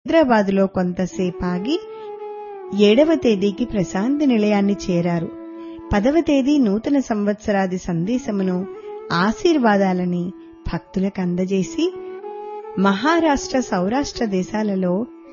హైదరాబాదులో కొంతసేపాగి ఏడవ తేదీకి ప్రశాంతి నిలయాన్ని చేరారు పదవ తేదీ నూతన సంవత్సరాది సందేశమును ఆశీర్వాదాలని భక్తులకు అందజేసి మహారాష్ట్ర సౌరాష్ట్ర దేశాలలో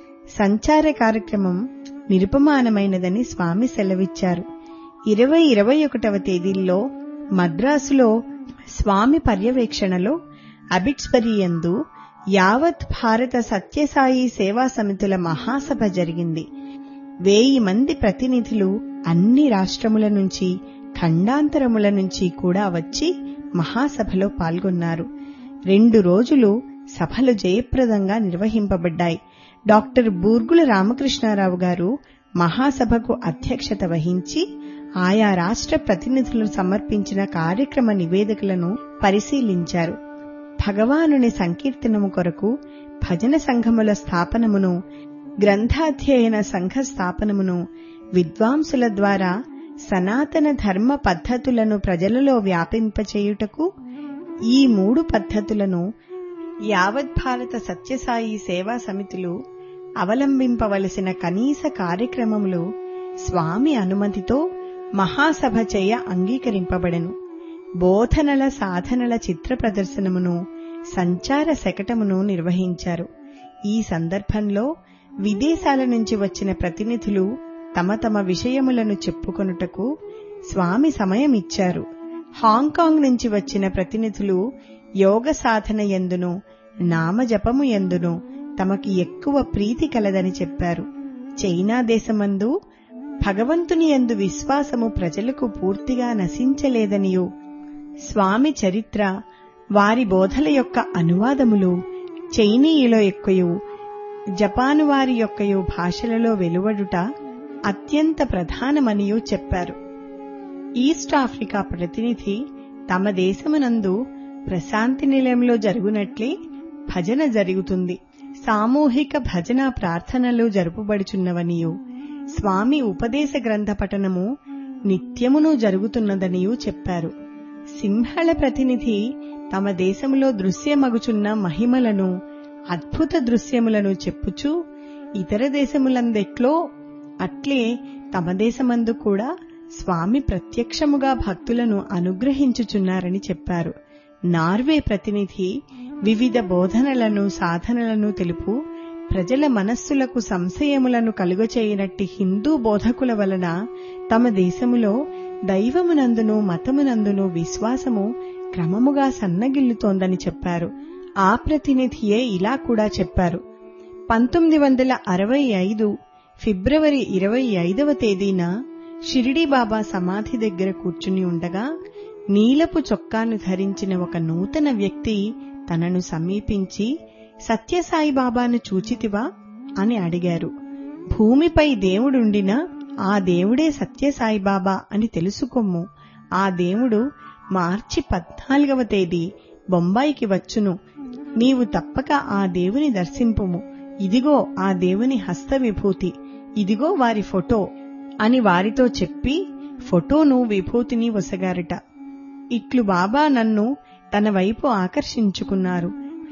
సంచార కార్యక్రమం నిరుపమానమైనదని స్వామి సెలవిచ్చారు ఇరవై ఇరవై ఒకటవ తేదీల్లో మద్రాసులో స్వామి పర్యవేక్షణలో అబిట్స్బరీ యందు యావత్ భారత సత్యసాయి సేవా సమితుల మహాసభ జరిగింది వేయి మంది ప్రతినిధులు అన్ని రాష్ట్రముల నుంచి ఖండాంతరముల నుంచి కూడా వచ్చి మహాసభలో పాల్గొన్నారు రెండు రోజులు సభలు జయప్రదంగా నిర్వహింపబడ్డాయి డాక్టర్ బూర్గుల రామకృష్ణారావు గారు మహాసభకు అధ్యక్షత వహించి ఆయా రాష్ట్ర ప్రతినిధులు సమర్పించిన కార్యక్రమ నివేదికలను పరిశీలించారు భగవానుని సంకీర్తనము కొరకు భజన సంఘముల స్థాపనమును గ్రంథాధ్యయన సంఘ స్థాపనమును విద్వాంసుల ద్వారా సనాతన ధర్మ పద్ధతులను ప్రజలలో వ్యాపింపచేయుటకు ఈ మూడు పద్ధతులను యావత్ భారత సత్యసాయి సేవా సమితులు అవలంబింపవలసిన కనీస కార్యక్రమములు స్వామి అనుమతితో మహాసభ చేయ అంగీకరింపబడెను బోధనల సాధనల చిత్ర ప్రదర్శనమును సంచార శకటమును నిర్వహించారు ఈ సందర్భంలో విదేశాల నుంచి వచ్చిన ప్రతినిధులు తమ తమ విషయములను చెప్పుకొనుటకు స్వామి సమయం ఇచ్చారు హాంకాంగ్ నుంచి వచ్చిన ప్రతినిధులు యోగ సాధన ఎందును నామజపము ఎందును తమకి ఎక్కువ ప్రీతి కలదని చెప్పారు చైనా దేశమందు భగవంతుని యందు విశ్వాసము ప్రజలకు పూర్తిగా నశించలేదనియు స్వామి చరిత్ర వారి బోధల యొక్క అనువాదములు చైనీయుల యొక్కయు జపాను వారి యొక్కయు భాషలలో వెలువడుట అత్యంత ప్రధానమనియూ చెప్పారు ఈస్ట్ ఆఫ్రికా ప్రతినిధి తమ దేశమునందు ప్రశాంతి నిలయంలో జరుగునట్లే భజన జరుగుతుంది సామూహిక భజన ప్రార్థనలు జరుపుబడుచున్నవనియు స్వామి ఉపదేశ గ్రంథ పఠనము నిత్యమును జరుగుతున్నదనియూ చెప్పారు సింహళ ప్రతినిధి తమ దేశములో దృశ్యమగుచున్న మహిమలను అద్భుత దృశ్యములను చెప్పుచూ ఇతర దేశములందెట్లో అట్లే తమ దేశమందు కూడా స్వామి ప్రత్యక్షముగా భక్తులను అనుగ్రహించుచున్నారని చెప్పారు నార్వే ప్రతినిధి వివిధ బోధనలను సాధనలను తెలుపు ప్రజల మనస్సులకు సంశయములను కలుగచేయనట్టి హిందూ బోధకుల వలన తమ దేశములో దైవమునందును మతమునందును విశ్వాసము క్రమముగా సన్నగిల్లుతోందని చెప్పారు ఆ ప్రతినిధియే ఇలా కూడా చెప్పారు పంతొమ్మిది వందల అరవై ఐదు ఫిబ్రవరి ఇరవై ఐదవ తేదీన షిరిడి బాబా సమాధి దగ్గర కూర్చుని ఉండగా నీలపు చొక్కాను ధరించిన ఒక నూతన వ్యక్తి తనను సమీపించి సత్యసాయి బాబాను చూచితివా అని అడిగారు భూమిపై దేవుడుండినా ఆ దేవుడే సత్యసాయి బాబా అని తెలుసుకొమ్ము ఆ దేవుడు మార్చి పద్నాలుగవ తేదీ బొంబాయికి వచ్చును నీవు తప్పక ఆ దేవుని దర్శింపుము ఇదిగో ఆ దేవుని హస్త విభూతి ఇదిగో వారి ఫోటో అని వారితో చెప్పి ఫోటోను విభూతిని వసగారట ఇట్లు బాబా నన్ను తన వైపు ఆకర్షించుకున్నారు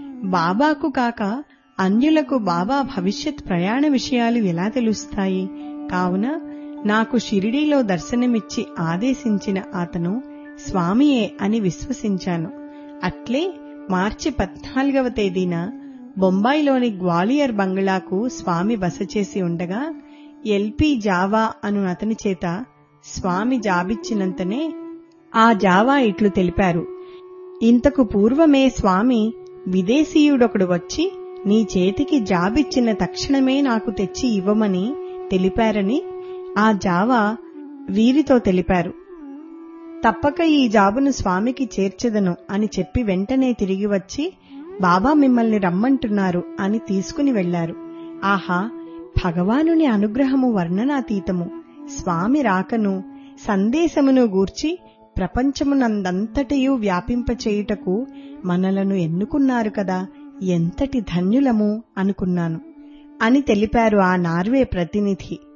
బాబాకు కాక అన్యులకు బాబా భవిష్యత్ ప్రయాణ విషయాలు ఎలా తెలుస్తాయి కావున నాకు షిరిడీలో దర్శనమిచ్చి ఆదేశించిన అతను స్వామియే అని విశ్వసించాను అట్లే మార్చి పద్నాలుగవ తేదీన బొంబాయిలోని గ్వాలియర్ బంగ్లాకు స్వామి బస చేసి ఉండగా ఎల్పి జావా అను అతని చేత స్వామి జాబిచ్చినంతనే ఆ జావా ఇట్లు తెలిపారు ఇంతకు పూర్వమే స్వామి విదేశీయుడొకడు వచ్చి నీ చేతికి జాబిచ్చిన తక్షణమే నాకు తెచ్చి ఇవ్వమని తెలిపారని ఆ జావా వీరితో తెలిపారు తప్పక ఈ జాబును స్వామికి చేర్చెదను అని చెప్పి వెంటనే తిరిగి వచ్చి బాబా మిమ్మల్ని రమ్మంటున్నారు అని తీసుకుని వెళ్లారు ఆహా భగవానుని అనుగ్రహము వర్ణనాతీతము స్వామి రాకను సందేశమును గూర్చి ప్రపంచమునందంతటియూ వ్యాపింపచేయుటకు మనలను ఎన్నుకున్నారు కదా ఎంతటి ధన్యులము అనుకున్నాను అని తెలిపారు ఆ నార్వే ప్రతినిధి